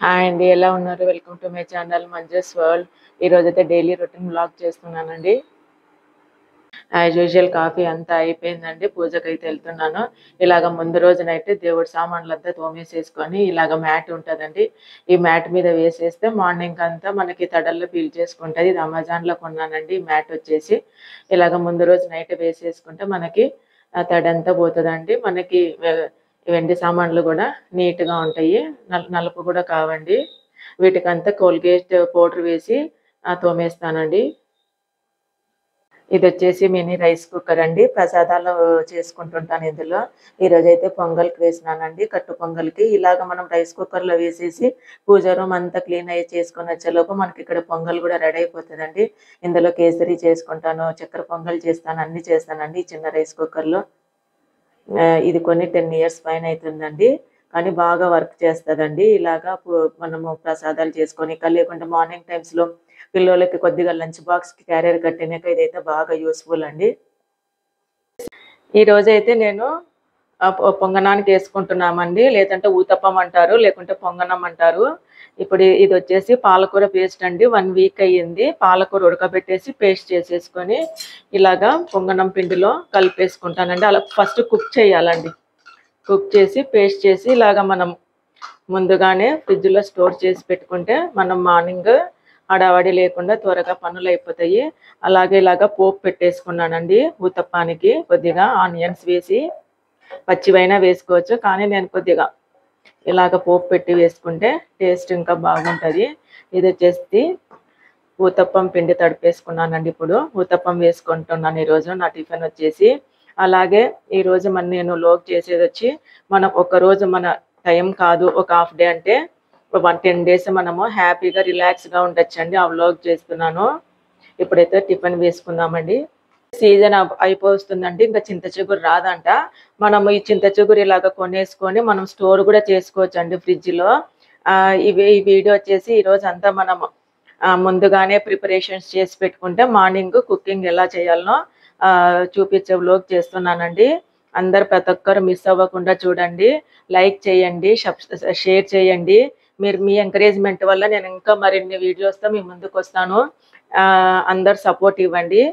hi అండి ఎలా ఉన్నారు welcome to my channel Manju's World ఈరోజు అయితే డైలీ రొటీన్ బ్లాగ్ చేస్తున్నానండి యాజ్ యూజువల్ కాఫీ అంతా అయిపోయిందండి పూజకి అయితే వెళ్తున్నాను ఇలాగ ముందు రోజునైతే దేవుడి సామాన్లు అంతా తోమేసేసుకొని ఇలాగ మ్యాట్ ఉంటుందండి ఈ మ్యాట్ మీద వేసేస్తే మార్నింగ్ అంతా మనకి తడల్లో పీల్ చేసుకుంటుంది ఇది అమెజాన్లో కొన్నానండి ఈ మ్యాట్ వచ్చేసి ఇలాగ ముందు రోజు నైట్ వేసేసుకుంటే మనకి ఆ తడంతా పోతుందండి మనకి వె- వెండి సామాన్లు కూడా నీట్ గా ఉంటాయి నల్- నలుపు కూడా కావండి వీటికంతా కోల్గేట్ పౌడర్ వేసి ఆ, తోమేస్తానండి ఇది వచ్చేసి మినీ రైస్ కుక్కర్ అండి ప్రసాదాలు చేసుకుంటుంటాను ఇందులో ఈ రోజు అయితే పొంగల్కి వేసినానండి కట్టు పొంగల్కి ఇలాగ మనం రైస్ కుక్కర్ లో వేసేసి పూజ రూమ్ అంతా క్లీన్ అయ్యి చేసుకొని వచ్చేలోపు మనకి ఇక్కడ పొంగల్ కూడా రెడీ అయిపోతుందండి ఇందులో కేసరి చేసుకుంటాను చక్కెర పొంగల్ చేస్తాను అన్ని చేస్తానండి ఈ చిన్న రైస్ కుక్కర్ లో ఆ, ఇది కొన్ని టెన్ ఇయర్స్ పైన అవుతుందండి కానీ బాగా వర్క్ చేస్తుందండి ఇలాగా పు- మనము ప్రసాదాలు చేసుకొని ఇంకా లేకుంటే మార్నింగ్ టైమ్స్ లో పిల్లలకి కొద్దిగా లంచ్ బాక్స్ కి క్యారియర్ కట్టినాక ఇదైతే బాగా యూస్ఫుల్ అండి ఈ రోజు అయితే నేను ఆ పొ- పొంగనానికి వేసుకుంటున్నామండి లేదంటే ఊతప్పం అంటారు లేకుంటే పొంగనం అంటారు ఇప్పుడు ఇ- ఇది వచ్చేసి పాలకూర పేస్ట్ అండి వన్ వీక్ అయ్యింది పాలకూర ఉడకబెట్టేసి పేస్ట్ చేసేసుకొని ఇలాగా పొంగనం పిండిలో కలిపేసుకుంటానండి అలా ఫస్ట్ కుక్ చేయాలండి కుక్ చేసి పేస్ట్ చేసి ఇలాగా మనం ముందుగానే ఫ్రిడ్జ్ లో స్టోర్ చేసి పెట్టుకుంటే మనం మార్నింగ్ హడావడి లేకుండా త్వరగా పనులు అయిపోతాయి అలాగే ఇలాగా పోపు పెట్టేసుకున్నానండి ఊతప్పానికి కొద్దిగా ఆనియన్స్ వేసి పచ్చివైనా వేసుకోవచ్చు కానీ నేను కొద్దిగా ఇలాగ పోపు పెట్టి వేసుకుంటే టేస్ట్ ఇంకా బాగుంటుంది ఇది వచ్చేసి ఊతప్పం పిండి తడిపేసుకున్నానండి ఇప్పుడు ఊతప్పం వేసుకుంటున్నాను ఈరోజు నా టిఫిన్ వచ్చేసి అలాగే ఈ రోజు మన నేను లోక్ చేసేది వచ్చి మనం ఒక రోజు మన టైం కాదు ఒక హాఫ్ డే అంటే వన్ టెన్ డేస్ మనము హ్యాపీగా రిలాక్స్గా ఉండొచ్చండి ఆ వ్లాగ్ చేస్తున్నాను ఇప్పుడైతే టిఫిన్ వేసుకుందామండి సీజన్ అయిపోతుందండి ఇంకా చింత చిగురు రాదంట మనము ఈ చింత చిగురు ఇలాగ కొనేసుకొని మనం స్టోర్ కూడా చేసుకోవచ్చు అండి ఫ్రిడ్జ్ లో ఆ, ఇవి ఈ వీడియో వచ్చేసి ఈ రోజు అంతా మనం ఆ, ముందుగానే ప్రిపరేషన్స్ చేసి పెట్టుకుంటే మార్నింగ్ కుకింగ్ ఎలా చేయాలనో ఆ, చూపించే వ్లోగ్ చేస్తున్నానండి అందరు ప్రతి ఒక్కరు మిస్ అవ్వకుండా చూడండి లైక్ చేయండి షేర్ చేయండి మీరు మీ ఎంకరేజ్మెంట్ వల్ల నేను ఇంకా మరిన్ని వీడియోస్తో మీ ముందుకు వస్తాను ఆ, అందరు సపోర్ట్ ఇవ్వండి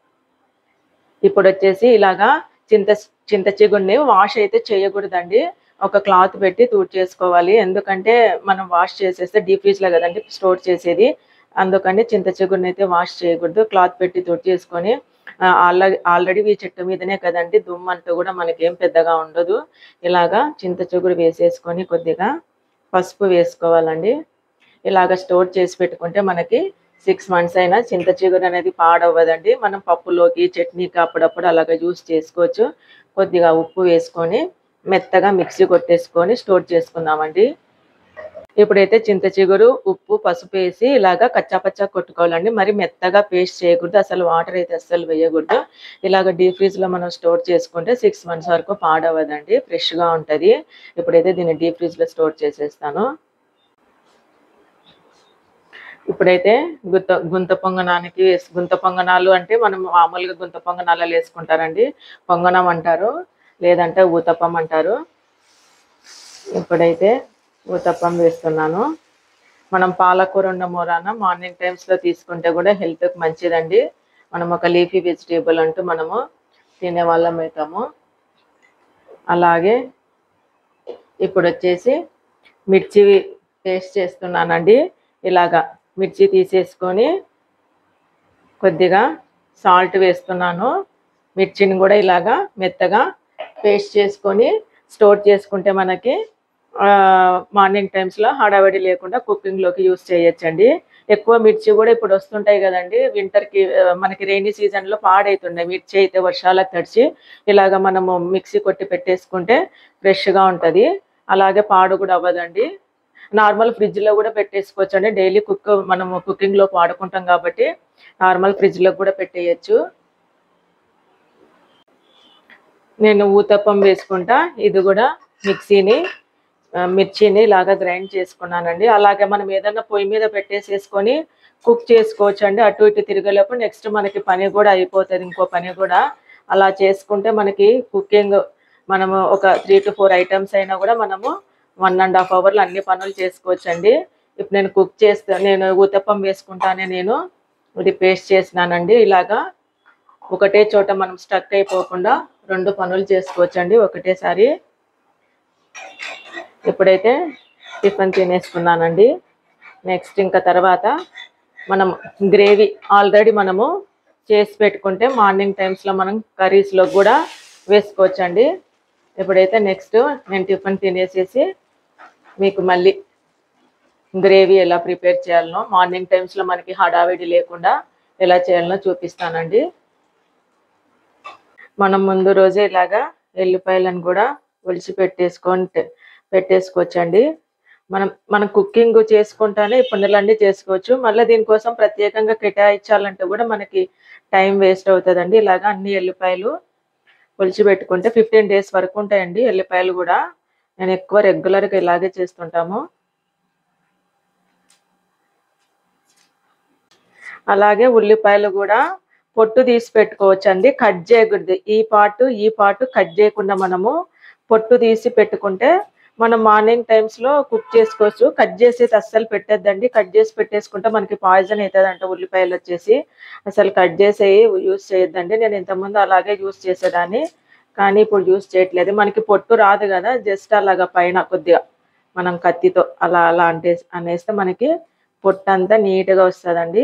ఇప్పుడు వచ్చేసి ఇలాగా చింత చింత చిగుడిని వాష్ అయితే చేయకూడదండి ఒక క్లాత్ పెట్టి తూడ్ చేసుకోవాలి ఎందుకంటే మనం వాష్ చేసేస్తే డీప్ ఫ్రీజ్ లో కదండి స్టోర్ చేసేది అందుకని చింత చిగుడిని అయితే వాష్ చేయకూడదు క్లాత్ పెట్టి తూడ్ చేసుకొని ఆల్రెడీ ఆల్రెడీ ఈ చెట్టు మీదనే కదండి దుమ్ము అంటూ కూడా మనకి ఏం పెద్దగా ఉండదు ఇలాగా చింత చిగురు వేసేసుకొని కొద్దిగా పసుపు వేసుకోవాలండి ఇలాగ స్టోర్ చేసి పెట్టుకుంటే మనకి సిక్స్ మంత్స్ అయినా చింత చిగురు అనేది పాడవ్వదండి మనం పప్పులోకి చట్నీకి అప్పుడప్పుడు అలాగ యూస్ చేసుకోవచ్చు కొద్దిగా ఉప్పు వేసుకొని మెత్తగా మిక్సీ కొట్టేసుకొని స్టోర్ చేసుకుందామండి ఇప్పుడైతే చింత చిగురు ఉప్పు పసుపు వేసి ఇలాగా కచ్చాపచ్చా కొట్టుకోవాలండి మరి మెత్తగా పేస్ట్ చేయకూడదు అసలు వాటర్ అయితే అస్సలు వేయకూడదు ఇలాగ డీప్ ఫ్రీజ్ లో మనం స్టోర్ చేసుకుంటే సిక్స్ మంత్స్ వరకు పాడవదండి ఫ్రెష్ గా ఉంటది ఇప్పుడైతే దీన్ని డీప్ ఫ్రీజ్ లో స్టోర్ చేసేస్తాను ఇప్పుడైతే గుంత గుంత పొంగనానికి వేస్- గుంత పొంగనాలు అంటే మనం మామూలుగా గుంత పొంగనాలు వేసుకుంటారండి పొంగనం అంటారు లేదంటే ఊతప్పం అంటారు ఇప్పుడైతే ఊతప్పం వేస్తున్నాను మనం పాలకూర ఉన్న మూరాన మార్నింగ్ టైమ్స్ లో తీసుకుంటే కూడా హెల్త్ కి మంచిదండి మనం ఒక లీఫీ వెజిటేబుల్ అంటూ మనము తినే వాళ్ళం అవుతాము అలాగే ఇప్పుడు వచ్చేసి మిర్చి పేస్ట్ చేస్తున్నానండి ఇలాగా మిర్చి తీసేసుకొని కొద్దిగా సాల్ట్ వేస్తున్నాను మిర్చిని కూడా ఇలాగా మెత్తగా పేస్ట్ చేసుకొని స్టోర్ చేసుకుంటే మనకి మార్నింగ్ టైమ్స్లో హడావిడి లేకుండా కుకింగ్లోకి యూస్ చేయొచ్చండి ఎక్కువ మిర్చి కూడా ఇప్పుడు వస్తుంటాయి కదండి వింటర్కి మనకి రెయినీ సీజన్లో పాడైతుండే మిర్చి అయితే వర్షాలకు తడిచి ఇలాగ మనము మిక్సీ కొట్టి పెట్టేసుకుంటే ఫ్రెష్గా ఉంటుంది అలాగే పాడు కూడా అవ్వదండి నార్మల్ ఫ్రిడ్జ్లో కూడా పెట్టేసుకోవచ్చు అండి డైలీ కుక్ మనము కుకింగ్లో వాడుకుంటాం కాబట్టి నార్మల్ ఫ్రిడ్జ్లో కూడా పెట్టేయచ్చు నేను ఊతప్పం వేసుకుంటా ఇది కూడా మిక్సీని ఆ, మిర్చిని ఇలాగా గ్రైండ్ చేసుకున్నానండి అలాగే మనం ఏదైనా పొయ్యి మీద పెట్టేసేసుకొని కుక్ చేసుకోవచ్చు అండి అటు ఇటు తిరిగేలోపు నెక్స్ట్ మనకి పని కూడా అయిపోతుంది ఇంకో పని కూడా అలా చేసుకుంటే మనకి కుకింగ్ మనము ఒక త్రీ టు ఫోర్ ఐటమ్స్ అయినా కూడా మనము వన్ అండ్ హాఫ్ అవర్లో అన్ని పనులు చేసుకోవచ్చండి ఇప్పుడు నేను కుక్ చేస్తా నేను ఊతప్పం వేసుకుంటానే నేను ఇది పేస్ట్ చేసినానండి ఇలాగా ఒకటే చోట మనం స్టక్ అయిపోకుండా రెండు పనులు చేసుకోవచ్చండి ఒకటేసారి ఇప్పుడైతే టిఫిన్ తినేసుకున్నానండి నెక్స్ట్ ఇంకా తర్వాత మనం గ్రేవీ ఆల్రెడీ మనము చేసి పెట్టుకుంటే మార్నింగ్ టైమ్స్లో మనం కర్రీస్లో కూడా వేసుకోవచ్చండి ఇప్పుడైతే నెక్స్ట్ నేను టిఫిన్ తినేసేసి మీకు మళ్ళీ గ్రేవీ ఎలా ప్రిపేర్ చేయాలనో మార్నింగ్ టైమ్స్లో మనకి హడావిడి లేకుండా ఎలా చేయాలనో చూపిస్తానండి మనం ముందు రోజే ఇలాగా ఎల్లిపాయలను కూడా ఒలిచి పెట్టేసుకొని పెట్టేసుకోవచ్చండి మనం మనం కుకింగ్ చేసుకుంటానే ఈ పనులన్నీ చేసుకోవచ్చు మళ్ళీ దీనికోసం ప్రత్యేకంగా కేటాయించాలంటే కూడా మనకి టైం వేస్ట్ అవుతుందండి ఇలాగా అన్ని ఎల్లిపాయలు ఒలిచి పెట్టుకుంటే ఫిఫ్టీన్ డేస్ వరకు ఉంటాయండి ఎల్లిపాయలు కూడా నేను ఎక్కువ రెగ్యులర్గా ఇలాగే చేస్తుంటాము అలాగే ఉల్లిపాయలు కూడా పొట్టు తీసి పెట్టుకోవచ్చు అండి కట్ చేయకూడదు ఈ పార్ట్ ఈ పార్ట్ కట్ చేయకుండా మనము పొట్టు తీసి పెట్టుకుంటే మనం మార్నింగ్ టైమ్స్ లో కుక్ చేసుకోవచ్చు కట్ చేసేది అస్సలు పెట్టద్దండి కట్ చేసి పెట్టేసుకుంటే మనకి పాయిజన్ అవుతుంది అంట ఉల్లిపాయలు వచ్చేసి అసలు కట్ చేసి యూస్ చేయొద్దండి నేను ఇంతకుముందు అలాగే యూస్ చేసేదాన్ని కానీ ఇప్పుడు యూస్ చేయట్లేదు మనకి పొట్టు రాదు కదా జస్ట్ అలాగా పైన కొద్దిగా మనం కత్తితో అలా అలా అంటే అనేస్తే మనకి పొట్టు అంతా నీట్గా వస్తుందండి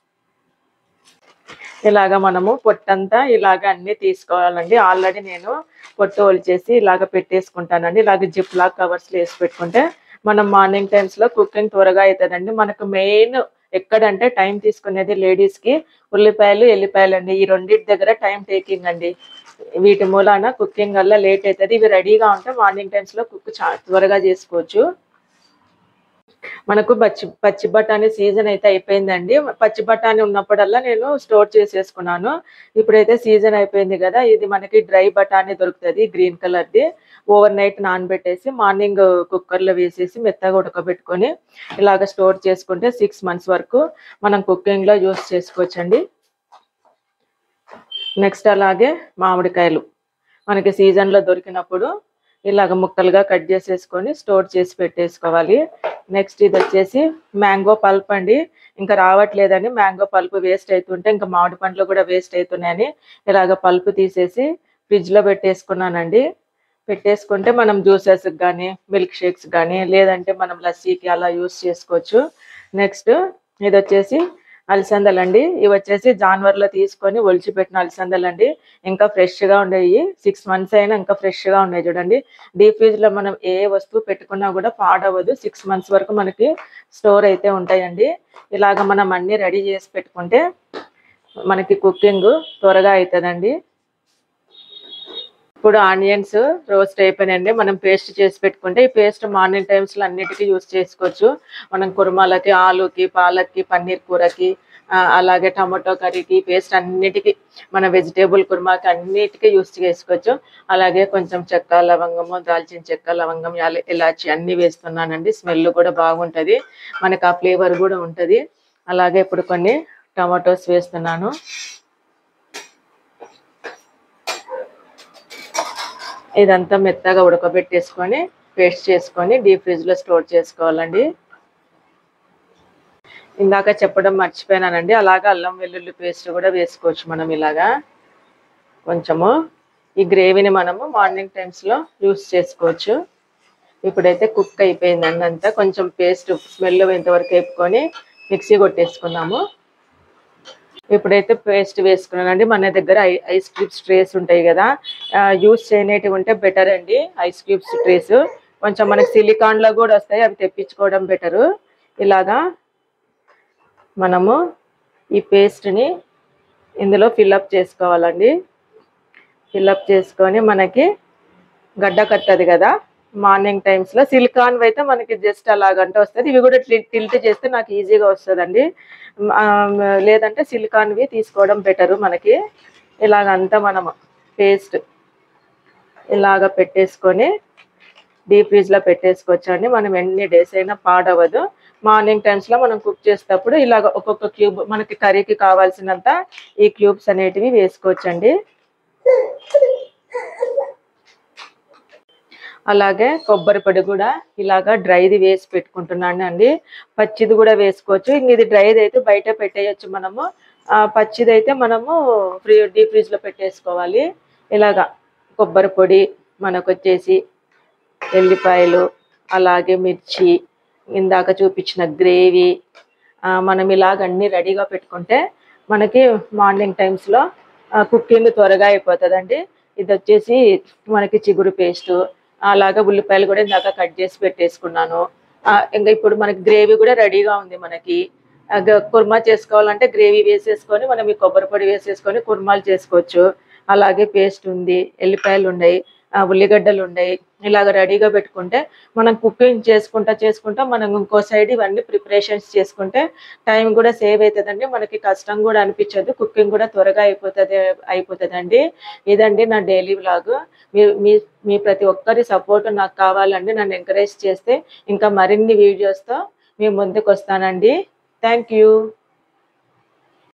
ఇలాగ మనము పొట్టంతా ఇలాగ అన్ని తీసుకోవాలండి ఆల్రెడీ నేను పొట్టు ఒలిచేసి ఇలాగ పెట్టేసుకుంటానండి ఇలాగ జిప్ లాక్ కవర్స్ వేసి పెట్టుకుంటే మనం మార్నింగ్ టైమ్స్ లో కుకింగ్ త్వరగా అవుతుందండి మనకు మెయిన్ ఎక్కడంటే టైం తీసుకునేది లేడీస్ కి ఉల్లిపాయలు ఎల్లిపాయలు అండి ఈ రెండింటి దగ్గర టైం టేకింగ్ అండి వీటి మూలాన కుకింగ్ వల్ల లేట్ అవుతుంది ఇవి రెడీగా ఉంటే మార్నింగ్ టైమ్స్ లో కుక్ చా త్వరగా చేసుకోవచ్చు మనకు పచ్చి పచ్చి బఠానీ సీజన్ అయితే అయిపోయిందండి పచ్చి బఠానీ ఉన్నప్పుడల్లా నేను స్టోర్ చేసేసుకున్నాను ఇప్పుడైతే సీజన్ అయిపోయింది కదా ఇది మనకి డ్రై బఠానీ దొరుకుతుంది గ్రీన్ కలర్ది ఓవర్ నైట్ నానబెట్టేసి మార్నింగ్ కుక్కర్లో వేసేసి మెత్తగా ఉడకబెట్టుకొని ఇలాగ స్టోర్ చేసుకుంటే సిక్స్ మంత్స్ వరకు మనం కుకింగ్లో యూస్ చేసుకోవచ్చండి నెక్స్ట్ అలాగే మామిడికాయలు మనకి సీజన్లో దొరికినప్పుడు ఇలాగ ముక్కలుగా కట్ చేసేసుకొని స్టోర్ చేసి పెట్టేసుకోవాలి నెక్స్ట్ ఇది వచ్చేసి మ్యాంగో పల్ప్ అండి ఇంకా రావట్లేదని మ్యాంగో పల్ప్ వేస్ట్ అవుతుంటే ఇంకా మామిడి పండ్లు కూడా వేస్ట్ అవుతున్నాయని ఇలాగ పల్ప్ తీసేసి ఫ్రిడ్జ్లో పెట్టేసుకున్నానండి పెట్టేసుకుంటే మనం జ్యూసెస్ కానీ మిల్క్ షేక్స్ కానీ లేదంటే మనం లస్సీకి అలా యూస్ చేసుకోవచ్చు నెక్స్ట్ ఇది వచ్చేసి అలసందలండి ఇవి వచ్చేసి జాన్వర్లో తీసుకొని ఒలిచి పెట్టిన అలసందలండి ఇంకా ఫ్రెష్గా ఉండేవి సిక్స్ మంత్స్ అయినా ఇంకా ఫ్రెష్గా ఉన్నాయి చూడండి డీప్ ఫ్రిడ్జ్లో మనం ఏ వస్తువు పెట్టుకున్నా కూడా పాడవదు సిక్స్ మంత్స్ వరకు మనకి స్టోర్ అయితే ఉంటాయండి ఇలాగ మనం అన్ని రెడీ చేసి పెట్టుకుంటే మనకి కుకింగ్ త్వరగా అవుతుందండి ఇప్పుడు ఆనియన్స్ రోస్ట్ అయిపోయినాయండి మనం పేస్ట్ చేసి పెట్టుకుంటే ఈ పేస్ట్ మార్నింగ్ టైమ్స్లో అన్నిటికీ యూస్ చేసుకోవచ్చు మనం కుర్మాలకి ఆలుకి పాలక్కి పన్నీర్ కూరకి ఆ, అలాగే టమాటో కర్రీకి పేస్ట్ అన్నిటికీ మన వెజిటేబుల్ కుర్మాకి అన్నిటికీ యూస్ చేసుకోవచ్చు అలాగే కొంచెం చెక్క లవంగము దాల్చిన చెక్క లవంగం యాల- ఇలాచి అన్ని వేస్తున్నానండి స్మెల్ కూడా బాగుంటది మనకి ఆ ఫ్లేవర్ కూడా ఉంటది అలాగే ఇప్పుడు కొన్ని టమాటోస్ వేస్తున్నాను ఇదంతా మెత్తగా ఉడకబెట్టేసుకొని పేస్ట్ చేసుకొని డీప్ ఫ్రిడ్జ్ లో స్టోర్ చేసుకోవాలండి ఇందాక చెప్పడం మర్చిపోయినానండి అలాగా అల్లం వెల్లుల్లి పేస్ట్ కూడా వేసుకోవచ్చు మనం ఇలాగా కొంచెము ఈ గ్రేవీని మనము మార్నింగ్ టైమ్స్ లో యూస్ చేసుకోవచ్చు ఇప్పుడైతే కుక్ అయిపోయిందండి అంతా కొంచెం పేస్ట్ స్మెల్ ఇంతవరకు వేపుకొని మిక్సీ కొట్టేసుకున్నాము ఇప్పుడైతే పేస్ట్ వేసుకున్నానండి మన దగ్గర ఐ- ఐస్ క్యూబ్స్ ట్రేస్ ఉంటాయి కదా ఆ, యూస్ చేయనేటివి ఉంటే బెటర్ అండి ఐస్ క్యూబ్స్ ట్రేస్ కొంచెం మనకి సిలికాన్ లో కూడా వస్తాయి అవి తెప్పించుకోవడం బెటరు ఇలాగా మనము ఈ పేస్ట్ని ఇందులో ఫిల్అప్ చేసుకోవాలండి ఫిల్అప్ చేసుకొని మనకి గడ్డ కట్టదు కదా మార్నింగ్ టైమ్స్ లో సిలికాన్ అయితే మనకి జస్ట్ అలాగంటే వస్తుంది ఇవి కూడా టిల్ట్ చేస్తే నాకు ఈజీగా వస్తుందండి ఆ, లేదంటే సిలికాన్వి తీసుకోవడం బెటరు మనకి ఇలాగంతా మనం పేస్ట్ ఇలాగ పెట్టేసుకొని డీప్ ఫ్రిడ్జ్ లో పెట్టేసుకోవచ్చండి మనం ఎన్ని డేస్ అయినా పాడవదు మార్నింగ్ టైమ్స్ లో మనం కుక్ చేసేటప్పుడు ఇలాగ ఒక్కొక్క క్యూబ్ మనకి కర్రీకి కావాల్సినంత ఈ క్యూబ్స్ అనేటివి వేసుకోవచ్చండి అలాగే కొబ్బరి పొడి కూడా ఇలాగా డ్రైది వేసి పెట్టుకుంటున్నాను అండి పచ్చిది కూడా వేసుకోవచ్చు ఇంక ఇది డ్రైది అయితే బయట పెట్టేయచ్చు మనము ఆ పచ్చిది అయితే మనము ఫ్రీ డీప్ ఫ్రిడ్జ్ లో పెట్టేసుకోవాలి ఇలాగా కొబ్బరి పొడి మనకు వచ్చేసి ఎల్లిపాయలు అలాగే మిర్చి ఇందాక చూపించిన గ్రేవీ మనం ఇలాగ అన్ని రెడీగా పెట్టుకుంటే మనకి మార్నింగ్ టైమ్స్లో కుకింగ్ త్వరగా అయిపోతుందండి ఇది వచ్చేసి మనకి చిగురు పేస్ట్ అలాగే ఉల్లిపాయలు కూడా ఇందాక కట్ చేసి పెట్టేసుకున్నాను ఆ, ఇంకా ఇప్పుడు మనకి గ్రేవీ కూడా రెడీగా ఉంది మనకి ఆ, గ- కుర్మా చేసుకోవాలంటే గ్రేవీ వేసేసుకొని మనం ఈ కొబ్బరి పొడి వేసేసుకొని కుర్మాలు చేసుకోవచ్చు అలాగే పేస్ట్ ఉంది ఎల్లిపాయలు ఉన్నాయి ఆ, ఉల్లిగడ్డలు ఉన్నాయి ఇలాగ రెడీగా పెట్టుకుంటే మనం కుకింగ్ చేసుకుంటా చేసుకుంటా మనం ఇంకో సైడ్ ఇవన్నీ ప్రిపరేషన్స్ చేసుకుంటే టైం కూడా సేవ్ అవుతుందండి మనకి కష్టం కూడా అనిపించదు కుకింగ్ కూడా త్వరగా అయిపోతుంది అయిపోతుందండి ఇదండి నా డైలీ వ్లాగ్ మీ మీ మీ ప్రతి ఒక్కరి సపోర్ట్ నాకు కావాలండి నన్ను ఎంకరేజ్ చేస్తే ఇంకా మరిన్ని వీడియోస్తో మీ ముందుకు వస్తానండి థ్యాంక్ యూ